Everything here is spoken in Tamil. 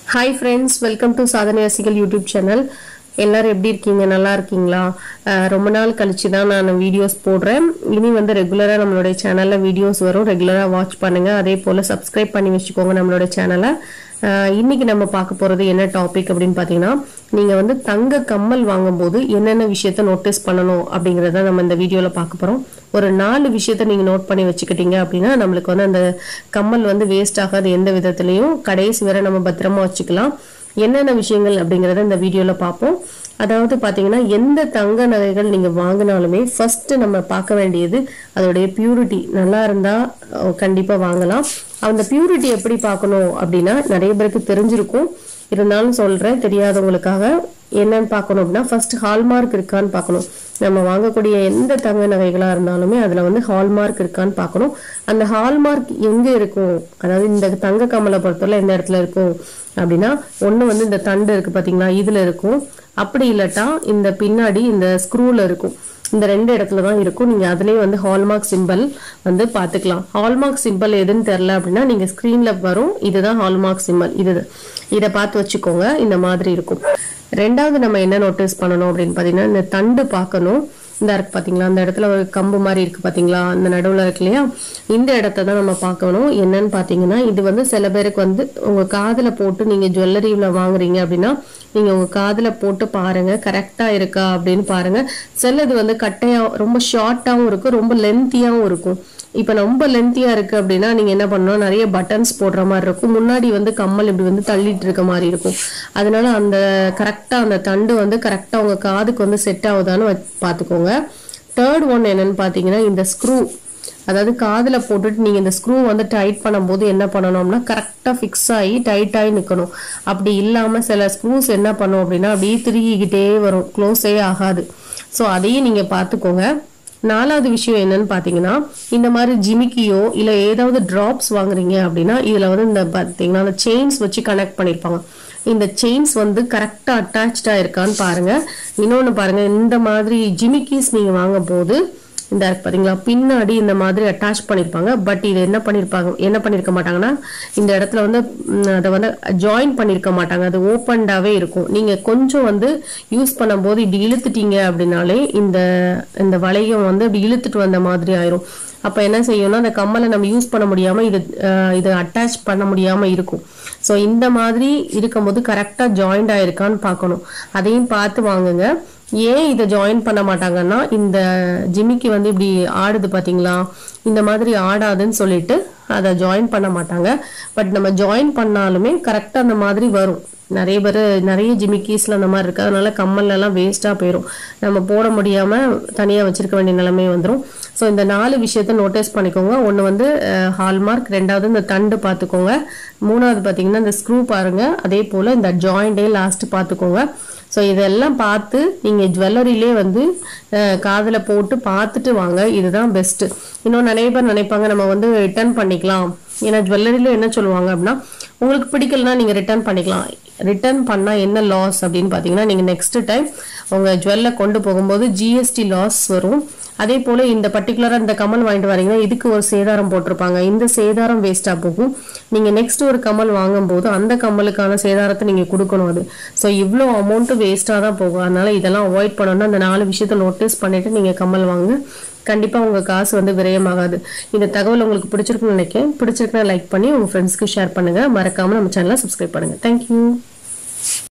ஹாய் ஃப்ரெண்ட்ஸ் வெல்கம் டு சாதனை ரசிகள் யூடியூப் சேனல் எல்லாரும் எப்படி இருக்கீங்க நல்லா இருக்கீங்களா அஹ் ரொம்ப நாள் கழிச்சு தான் நான் வீடியோஸ் போடுறேன் இனி வந்து ரெகுலராக நம்மளுடைய சேனலில் வீடியோஸ் வரும் ரெகுலராக வாட்ச் பண்ணுங்க அதே போல் சப்ஸ்கிரைப் பண்ணி வச்சுக்கோங்க நம்மளோட சேனலை இன்னைக்கு நம்ம பார்க்க போகிறது என்ன டாபிக் அப்படின்னு பார்த்தீங்கன்னா நீங்கள் வந்து தங்க கம்மல் வாங்கும்போது என்னென்ன விஷயத்த நோட்டீஸ் பண்ணணும் அப்படிங்கிறத நம்ம இந்த வீடியோவில் பார்க்க போகிறோம் ஒரு நாலு விஷயத்த நீங்கள் நோட் பண்ணி வச்சுக்கிட்டீங்க அப்படின்னா நம்மளுக்கு வந்து அந்த கம்மல் வந்து வேஸ்ட் ஆகாது எந்த விதத்துலையும் கடைசி வரை நம்ம பத்திரமா வச்சுக்கலாம் என்னென்ன விஷயங்கள் அப்படிங்கிறத இந்த வீடியோவில் பார்ப்போம் அதாவது பார்த்தீங்கன்னா எந்த தங்க நகைகள் நீங்கள் வாங்கினாலுமே ஃபர்ஸ்ட் நம்ம பார்க்க வேண்டியது அதோடைய பியூரிட்டி நல்லா இருந்தால் கண்டிப்பாக வாங்கலாம் அந்த பியூரிட்டி எப்படி பார்க்கணும் அப்படின்னா நிறைய பேருக்கு தெரிஞ்சிருக்கும் இருந்தாலும் சொல்கிறேன் தெரியாதவங்களுக்காக என்னன்னு பார்க்கணும் அப்படின்னா ஃபர்ஸ்ட் ஹால்மார்க் இருக்கான்னு பார்க்கணும் நம்ம வாங்கக்கூடிய எந்த தங்க நகைகளாக இருந்தாலுமே அதில் வந்து ஹால்மார்க் இருக்கான்னு பார்க்கணும் அந்த ஹால்மார்க் எங்கே இருக்கும் அதாவது இந்த தங்க கமலை பொறுத்தவரை எந்த இடத்துல இருக்கும் அப்படின்னா ஒன்று வந்து இந்த தண்டு இருக்குது பார்த்தீங்களா இதில் இருக்கும் அப்படி இல்லாட்டா இந்த பின்னாடி இந்த ஸ்க்ரூவில் இருக்கும் இந்த ரெண்டு இடத்துல தான் இருக்கும் நீங்கள் அதுலேயே வந்து ஹால்மார்க் சிம்பிள் வந்து பார்த்துக்கலாம் ஹால்மார்க் சிம்பிள் எதுன்னு தெரில அப்படின்னா நீங்கள் ஸ்க்ரீனில் வரும் இதுதான் ஹால்மார்க் சிம்பிள் இது இதை பார்த்து வச்சுக்கோங்க இந்த மாதிரி இருக்கும் ரெண்டாவது நம்ம என்ன நோட்டீஸ் பண்ணணும் அப்படின்னு பார்த்தீங்கன்னா இந்த தண்டு பார்க்கணும் இந்த இருக்கு பார்த்தீங்களா அந்த இடத்துல ஒரு கம்பு மாதிரி இருக்கு பார்த்தீங்களா அந்த நடுவில் இருக்கு இல்லையா இந்த இடத்த தான் நம்ம பார்க்கணும் என்னன்னு பார்த்தீங்கன்னா இது வந்து சில பேருக்கு வந்து உங்கள் காதில் போட்டு நீங்கள் ஜுவல்லரியில் வாங்குறீங்க அப்படின்னா நீங்கள் உங்கள் காதில் போட்டு பாருங்க கரெக்டாக இருக்கா அப்படின்னு பாருங்க சிலது வந்து கட்டையாக ரொம்ப ஷார்ட்டாகவும் இருக்கும் ரொம்ப லென்த்தியாகவும் இருக்கும் இப்போ ரொம்ப லென்த்தியாக இருக்குது அப்படின்னா நீங்கள் என்ன பண்ணணும் நிறைய பட்டன்ஸ் போடுற மாதிரி இருக்கும் முன்னாடி வந்து கம்மல் இப்படி வந்து தள்ளிட்டு இருக்க மாதிரி இருக்கும் அதனால அந்த கரெக்டாக அந்த தண்டு வந்து கரெக்டாக உங்கள் காதுக்கு வந்து செட் ஆகுதான்னு வ- பார்த்துக்கோங்க தேர்ட் ஒன் என்னன்னு பார்த்தீங்கன்னா இந்த ஸ்க்ரூ அதாவது காதில் போட்டுட்டு நீங்கள் இந்த ஸ்க்ரூ வந்து டைட் பண்ணும்போது என்ன பண்ணணும்னா கரெக்டாக ஃபிக்ஸ் ஆகி டைட் ஆகி நிற்கணும் அப்படி இல்லாமல் சில ஸ்க்ரூஸ் என்ன பண்ணும் அப்படின்னா அப்படியே திருகிக்கிட்டே வரும் க்ளோஸே ஆகாது ஸோ அதையும் நீங்கள் பார்த்துக்கோங்க நாலாவது விஷயம் என்னன்னு பார்த்தீங்கன்னா இந்த மாதிரி ஜிமிக்கியோ இல்லை ஏதாவது ட்ராப்ஸ் வாங்குறீங்க அப்படின்னா இதில் வந்து இந்த பார்த்தீங்கன்னா அந்த செயின்ஸ் வச்சு கனெக்ட் பண்ணியிருப்பாங்க இந்த செயின்ஸ் வந்து கரெக்டாக அட்டாச்சாக இருக்கான்னு பாருங்க இன்னொன்று பாருங்க இந்த மாதிரி ஜிமிக்கிஸ் நீங்கள் வாங்கும் போது இந்த இருக்கு பாத்தீங்களா பின்னாடி இந்த மாதிரி அட்டாச் பண்ணியிருப்பாங்க பட் இது என்ன பண்ணியிருப்பாங்க என்ன பண்ணியிருக்க மாட்டாங்கன்னா இந்த இடத்துல வந்து ம், அதை வந்து ஜாயின் பண்ணியிருக்க மாட்டாங்க அது ஓப்பன்டாவே இருக்கும் நீங்க கொஞ்சம் வந்து யூஸ் பண்ணும்போது இப்படி இழுத்துட்டீங்க அப்படின்னாலே இந்த இந்த வளையம் வந்து இப்படி இழுத்துட்டு வந்த மாதிரி ஆயிரும் அப்ப என்ன செய்யும்னா அந்த கம்மலை நம்ம யூஸ் பண்ண முடியாம இது அஹ், இது அட்டாச் பண்ண முடியாம இருக்கும் ஸோ இந்த மாதிரி இருக்கும்போது கரெக்டாக ஜாயிண்ட் ஆயிருக்கான்னு பார்க்கணும் அதையும் பார்த்து வாங்குங்க ஏன் இதை ஜாயின் பண்ண மாட்டாங்கன்னா இந்த ஜிமிக்கி வந்து இப்படி ஆடுது பாத்தீங்களா இந்த மாதிரி ஆடாதுன்னு சொல்லிட்டு அதை ஜாயின் பண்ண மாட்டாங்க பட் நம்ம ஜாயின் பண்ணாலுமே கரெக்டாக அந்த மாதிரி வரும் நிறைய பேர் நிறைய ஜிமிக்கீஸ்ல அந்த மாதிரி இருக்கு அதனால கம்மல்ல எல்லாம் வேஸ்ட்டாக போயிடும் நம்ம போட முடியாமல் தனியாக வச்சிருக்க வேண்டிய நிலைமை வந்துடும் ஸோ இந்த நாலு விஷயத்த நோட்டீஸ் பண்ணிக்கோங்க ஒன்று வந்து ஹால்மார்க் ரெண்டாவது இந்த தண்டு பார்த்துக்கோங்க மூணாவது பார்த்தீங்கன்னா இந்த ஸ்க்ரூ பாருங்க அதே போல் இந்த ஜாயிண்டே லாஸ்ட் பார்த்துக்கோங்க ஸோ இதெல்லாம் பார்த்து நீங்கள் ஜுவல்லரியிலே வந்து காதில் போட்டு பார்த்துட்டு வாங்க இதுதான் பெஸ்ட்டு இன்னும் நிறைய பேர் நினைப்பாங்க நம்ம வந்து ரிட்டர்ன் பண்ணிக்கலாம் ஏன்னா ஜுவல்லரியில் என்ன சொல்லுவாங்க அப்படின்னா உங்களுக்கு பிடிக்கலனா நீங்கள் ரிட்டர்ன் பண்ணிக்கலாம் ரிட்டர்ன் பண்ணால் என்ன லாஸ் அப்படின்னு பார்த்தீங்கன்னா நீங்கள் நெக்ஸ்ட் டைம் உங்கள் ஜுவல்லை கொண்டு போகும்போது ஜிஎஸ்டி லாஸ் வரும் அதே போல் இந்த பர்டிகுலராக இந்த கமல் வாங்கிட்டு வரீங்கன்னா இதுக்கு ஒரு சேதாரம் போட்டிருப்பாங்க இந்த சேதாரம் வேஸ்ட்டாக போகும் நீங்கள் நெக்ஸ்ட் ஒரு கமல் வாங்கும்போது அந்த கம்மலுக்கான சேதாரத்தை நீங்கள் கொடுக்கணும் அது ஸோ இவ்வளோ அமௌண்ட்டு வேஸ்ட்டாக தான் போகும் அதனால இதெல்லாம் அவாய்ட் பண்ணணும்னா அந்த நாலு விஷயத்த நோட்டீஸ் பண்ணிட்டு நீங்கள் கம்மல் வாங்க கண்டிப்பாக உங்கள் காசு வந்து விரயமாகாது இந்த தகவல் உங்களுக்கு பிடிச்சிருக்குன்னு நினைக்கிறேன் பிடிச்சிருக்குன்னா லைக் பண்ணி உங்கள் ஃப்ரெண்ட்ஸ்க்கு ஷேர் பண்ணுங்கள் மறக்காமல் நம்ம சேனலை சப்ஸ்கிரைப் பண்ணுங்கள் தேங்க்யூ